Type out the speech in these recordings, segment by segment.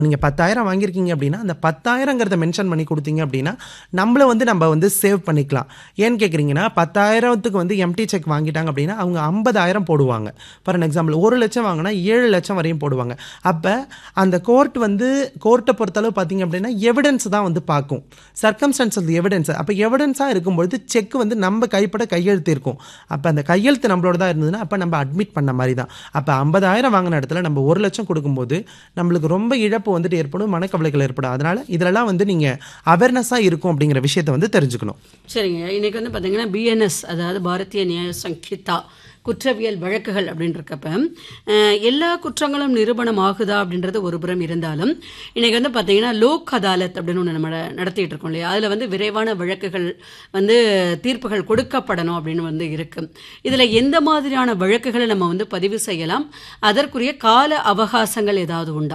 நீங்க 10,000 வாங்கியிருக்கீங்க அப்படின்னா, அந்த 10,000ங்கிறத மென்ஷன் பண்ணி குடுத்தீங்க அப்படின்னா, நம்மள வந்து நம்ம வந்து சேவ் பண்ணிக்கலாம். ஏன்னு கேட்குறீங்கன்னா, 10,000த்துக்கு வந்து எம்ப்டி செக் வாங்கிட்டாங்க அப்படின்னா, அவங்க 50,000 போடுவாங்க. ஃபார் அன் எக்ஸாம்பிள் 1,00,000 வாங்குனா 7,00,000 வரையும் போடுவாங்க. அப்ப அந்த கோர்ட் வந்து கோர்ட்ட பொறுத்தளவு பார்த்தீங்க அப்படின்னா, எவிடன்ஸ் தான் வந்து பார்க்கும். Circumstantial evidence. அப்ப எவிடன்ஸா இருக்கும்பொழுது செக் வந்து நம்ம கைப்பட கையெழுத்து இருக்கும். அப்ப அந்த கையெழுத்து நம்மளோடதா இருந்ததுன்னா, அப்ப நம்ம அட்மிட் பண்ண மாரி தான். அப்ப 50,000 வாங்குன இடத்துல நம்ம 1,00,000 குடுக்கும்போது, நம்மளுக்கு ரொம்ப இழப்பு வந்துட்டு ஏற்படும். மனக்கவலைகள் ஏற்படும். அதனால இதுலலாம் வந்து நீங்க அவேர்னஸா இருக்கும் அப்படிங்கிற விஷயத்த வந்து தெரிஞ்சுக்கணும். சரிங்க இன்னைக்கு வந்து பார்த்தீங்கன்னா பிஎன்எஸ் அதாவது பாரதிய நியாய சங்கிதா குற்றவியல் வழக்குகள் அப்படின்னு இருக்கப்ப அஹ், எல்லா குற்றங்களும் நிரூபணம் ஆகுதா அப்படின்றது ஒரு புறம் இருந்தாலும் இன்னைக்கு வந்து பார்த்தீங்கன்னா லோக் அதாலத் அப்படின்னு ஒன்று நம்ம நட- நடத்திட்டு இருக்கோம் இல்லையா அதில் வந்து விரைவான வழக்குகள் வந்து தீர்ப்புகள் கொடுக்கப்படணும் அப்படின்னு வந்து இருக்கு இதில் எந்த மாதிரியான வழக்குகளை நம்ம வந்து பதிவு செய்யலாம் அதற்குரிய கால அவகாசங்கள் ஏதாவது உண்டா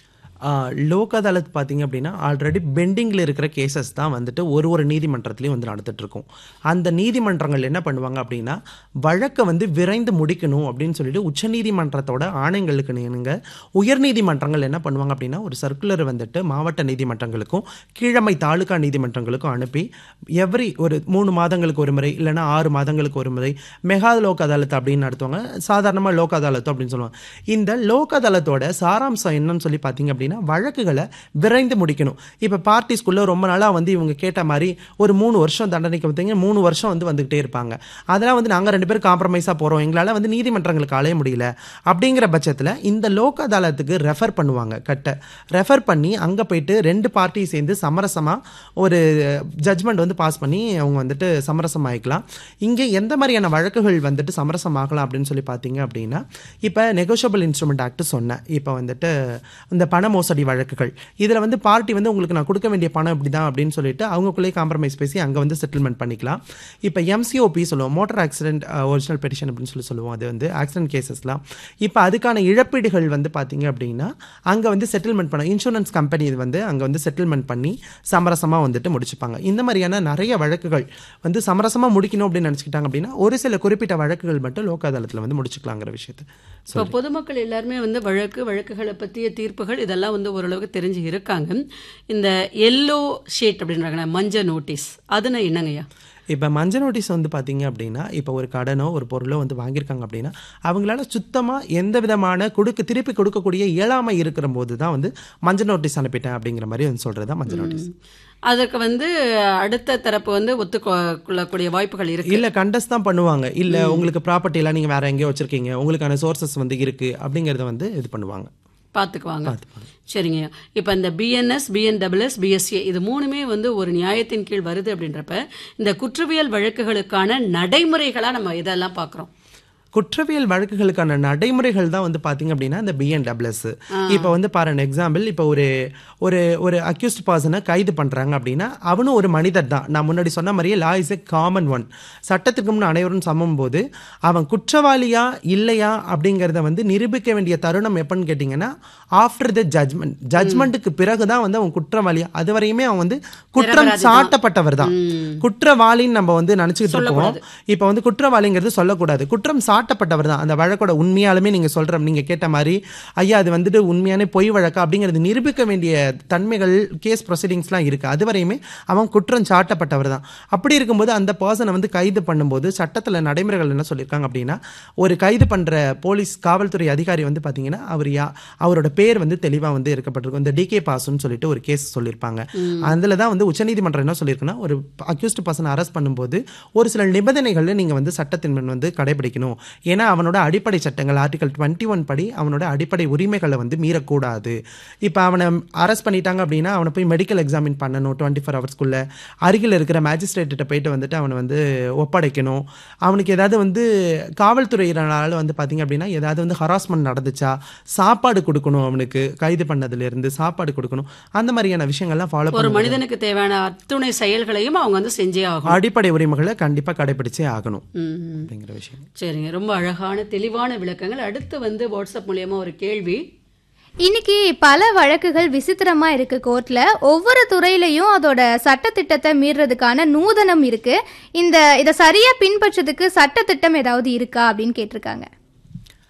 ஆ, லோக் அதாலத் பார்த்தீங்க அப்படின்னா ஆல்ரெடி பெண்டிங்கில் இருக்கிற கேசஸ் தான் வந்துட்டு ஒரு ஒரு நீதிமன்றத்துலையும் வந்து நடந்துட்டு இருக்கும் அந்த நீதிமன்றங்கள் என்ன பண்ணுவாங்க அப்படின்னா வழக்கை வந்து விரைந்து முடிக்கணும் அப்படின்னு சொல்லிட்டு உச்சநீதிமன்றத்தோட ஆணைங்களுக்கு நீங்க உயர்நீதிமன்றங்கள் என்ன பண்ணுவாங்க அப்படின்னா ஒரு சர்க்குலர் வந்துட்டு மாவட்ட நீதிமன்றங்களுக்கும் கீழமை தாலுகா நீதிமன்றங்களுக்கும் அனுப்பி எவ்ரி ஒரு மூணு மாதங்களுக்கு ஒரு முறை இல்லைன்னா ஆறு மாதங்களுக்கு ஒரு முறை மெகா லோக் அதாலத் அப்படின்னு நடத்துவாங்க சாதாரணமாக லோக் அதாலத் அப்படின்னு சொல்லுவாங்க இந்த லோக் அதாலத்தோட சாராம்சம் என்னன்னு சொல்லி பார்த்தீங்க அப்படின்னா வழக்குகளை விரைந்து முடிக்கணும் இப்போ பார்ட்டிஸ்குள்ளே ரொம்ப நாளாக வந்து இவங்க கேட்ட மாதிரி ஒரு மூணு வருஷம் தண்டனைக்கு பார்த்தீங்கன்னா மூணு வருஷம் வந்து வந்துகிட்டே இருப்பாங்க அதெல்லாம் வந்து நாங்கள் ரெண்டு பேரும் காம்ப்ரமைஸாக போகிறோம் எங்களால் வந்து நீதிமன்றங்களுக்கு அலைய முடியல அப்படிங்கிற பட்சத்தில் இந்த லோக் அதாலத்துக்கு ரெஃபர் பண்ணுவாங்க கட்ட ரெஃபர் பண்ணி அங்கே போயிட்டு ரெண்டு பார்ட்டி சேர்ந்து சமரசமாக ஒரு ஜட்ஜ்மெண்ட் வந்து பாஸ் பண்ணி அவங்க வந்துட்டு சமரசம் ஆயிக்கலாம் இங்கே எந்த மாதிரியான வழக்குகள் வந்துட்டு சமரசம் ஆகலாம் அப்படின்னு சொல்லி பார்த்தீங்க அப்படின்னா இப்போ நெகோஷியபிள் இன்ஸ்ட்ருமெண்ட் ஆக்ட் சொன்னேன் இப்போ வந்துட்டு இந்த பண மோசடி வழக்குகள் இதில் வந்து பார்ட்டி வந்து உங்களுக்கு நான் கொடுக்க வேண்டிய பணம் இப்படி தான் அப்படின்னு சொல்லிட்டு அவங்களுக்குள்ளேயே காம்ப்ரமைஸ் பேசி அங்கே வந்து செட்டில்மெண்ட் பண்ணிக்கலாம் இப்போ எம்சிஓபி சொல்லுவோம் மோட்டார் ஆக்சிடென்ட் ஒரிஜினல் பெட்டிஷன் அப்படின்னு சொல்லி சொல்லுவோம் அது வந்து ஆக்சிடென்ட் கேசஸ்லாம் இப்போ அதுக்கான இழப்பீடுகள் வந்து பார்த்தீங்க அப்படின்னா அங்கே வந்து செட்டில்மெண்ட் பண்ண இன்சூரன்ஸ் கம்பெனி இது வந்து அங்கே வந்து செட்டில்மெண்ட் பண்ணி சமரசமாக வந்துட்டு முடிச்சுப்பாங்க இந்த மாதிரியான நிறைய வழக்குகள் வந்து சமரசமாக முடிக்கணும் அப்படின்னு நினச்சிக்கிட்டாங்க அப்படின்னா ஒரு சில குறிப்பிட்ட வழக்குகள் மட்டும் லோக் அதாலத்தில் வந்து முடிச்சுக்கலாங்கிற விஷயத்தை இப்போ பொதுமக்கள் எல்லாருமே வந்து வழக்கு வழக்குகளை பற்றிய தீர்ப்புகள் இதெல்லாம் வந்து ஓரளவுக்கு தெரிஞ்சு இருக்காங்க இந்த எல்லோ ஷீட் அப்படின்றாங்க மஞ்சள் நோட்டீஸ் அதுனா என்னங்கய்யா இப்போ மஞ்சள் நோட்டீஸ் வந்து பார்த்தீங்க அப்படின்னா இப்போ ஒரு கடனோ ஒரு பொருளோ வந்து வாங்கியிருக்காங்க அப்படின்னா அவங்களால சுத்தமாக எந்த விதமான கொடுக்க திருப்பி கொடுக்கக்கூடிய இயலாமை இருக்கிற போது தான் வந்து மஞ்சள் நோட்டீஸ் அனுப்பிட்டேன் அப்படிங்கிற மாதிரி வந்து சொல்கிறது தான் மஞ்சள் நோட்டீஸ் அதற்கு வந்து அடுத்த தரப்பு வந்து ஒத்துக்கொள்ளக்கூடிய வாய்ப்புகள் இருக்கு இல்ல கண்டஸ்ட் தான் பண்ணுவாங்க இல்ல உங்களுக்கு ப்ராப்பர்ட்டி எல்லாம் நீங்க வேற எங்கேயோ வச்சிருக்கீங்க உங்களுக்கான சோர்சஸ் வந்து இருக்கு அப்படிங்கறத வந்து இது பண்ணுவாங்க பார்த்துக்குவாங்க சரிங்க இப்போ இந்த பிஎன்எஸ் பிஎன்டபிள்எஸ் பிஎஸ்ஏ இது மூணுமே வந்து ஒரு நியாயத்தின் கீழ் வருது அப்படின்றப்ப இந்த குற்றவியல் வழக்குகளுக்கான நடைமுறைகளா நம்ம இதெல்லாம் பார்க்குறோம் குற்றவியல் வழக்குகளுக்கான நடைமுறைகள் தான் வந்து பாத்தீங்க அப்படின்னா இந்த பிஎன்டபிள்எஸ் இப்போ வந்து பாருங்க எக்ஸாம்பிள் இப்போ ஒரு ஒரு ஒரு அக்யூஸ்ட் பர்சனை கைது பண்றாங்க அப்படின்னா அவனும் ஒரு மனிதர் தான் நான் முன்னாடி சொன்ன மாதிரியே law is a common one சட்டத்துக்கு முன் அனைவரும் சமம் போது அவன் குற்றவாளியா இல்லையா அப்படிங்கிறத வந்து நிரூபிக்க வேண்டிய தருணம் எப்பன்னு கேட்டிங்கன்னா ஆஃப்டர் த ஜட்மெண்ட் ஜட்மெண்ட்டுக்கு பிறகு தான் வந்து அவன் குற்றவாளியா அது வரையுமே அவன் வந்து குற்றம் சாட்டப்பட்டவர் தான் குற்றவாளின்னு நம்ம வந்து நினச்சிக்கிட்டு இருக்கோம் இப்போ வந்து குற்றவாளிங்கிறது சொல்லக்கூடாது குற்றம் சாட்டப்பட்டவர் தான் அந்த வழக்கோட உண்மையாலுமே நீங்கள் சொல்கிற நீங்கள் கேட்ட மாதிரி ஐயா அது வந்துட்டு உண்மையான பொய் வழக்கா அப்படிங்கிறது நிரூபிக்க வேண்டிய தன்மைகள் கேஸ் ப்ரொசீடிங்ஸ்லாம் இருக்குது அது வரையுமே அவன் குற்றம் சாட்டப்பட்டவர் தான் அப்படி இருக்கும்போது அந்த பர்சனை வந்து கைது பண்ணும்போது சட்டத்தில் நடைமுறைகள் என்ன சொல்லியிருக்காங்க அப்படின்னா ஒரு கைது பண்ணுற போலீஸ் காவல்துறை அதிகாரி வந்து பார்த்தீங்கன்னா அவர் யா அவரோட பேர் வந்து தெளிவாக வந்து இருக்கப்பட்டிருக்கும் இந்த டிகே பாஸ்ன்னு சொல்லிட்டு ஒரு கேஸ் சொல்லியிருப்பாங்க அதில் தான் வந்து உச்சநீதிமன்றம் என்ன சொல்லியிருக்குன்னா ஒரு அக்யூஸ்ட் பர்சன் அரெஸ்ட் பண்ணும்போது ஒரு சில நிபந்தனைகளில் நீங்கள் வந்து சட்டத்தின் முன் வந்து கடைபிடிக்கணும் ஏன்னா அவனோட அடிப்படை சட்டங்கள் ஆர்டிகல் டுவெண்ட்டி ஒன் படி அவனோட அடிப்படை உரிமைகளை வந்து மீறக்கூடாது இப்போ அவனை அரெஸ்ட் பண்ணிட்டாங்க அப்படின்னா அவனை போய் மெடிக்கல் எக்ஸாமின் பண்ணணும் டுவெண்ட்டி ஃபோர் ஹவர்ஸ்க்குள்ள அருகில் இருக்கிற மேஜிஸ்ட்ரேட்டிட்ட போயிட்டு வந்துட்டு அவனை வந்து ஒப்படைக்கணும் அவனுக்கு ஏதாவது வந்து காவல்துறையினரால் வந்து பார்த்தீங்க அப்படின்னா ஏதாவது வந்து ஹராஸ்மெண்ட் நடந்துச்சா சாப்பாடு கொடுக்கணும் அவனுக்கு கைது பண்ணதுலேருந்து சாப்பாடு கொடுக்கணும் அந்த மாதிரியான விஷயங்கள்லாம் ஃபாலோ ஒரு மனிதனுக்கு தேவையான அத்துணை செயல்களையும் அவங்க வந்து செஞ்சே ஆகும் அடிப்படை உரிமைகளை கண்டிப்பாக கடைபிடிச்சே ஆகணும் ம். அப்படிங்கிற விஷயம் சரிங்க ரொம்ப அழகான தெளிவான விளக்கங்கள் அடுத்து வந்து வாட்ஸ்அப் மூலியமா ஒரு கேள்வி இன்னைக்கு பல வழக்குகள் விசித்திரமா இருக்கு கோர்ட்ல ஒவ்வொரு துறையிலையும் அதோட சட்டத்திட்டத்தை மீறுறதுக்கான நூதனம் இருக்கு இந்த இதை சரியா பின்பற்றதுக்கு சட்டத்திட்டம் ஏதாவது இருக்கா அப்படின்னு கேட்டிருக்காங்க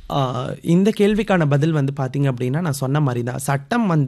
ஆஹ் இந்த கேள்விக்கான பதில் வந்து பார்த்தீங்க அப்படின்னா நான் சொன்ன மாதிரி தான் சட்டம் வந்து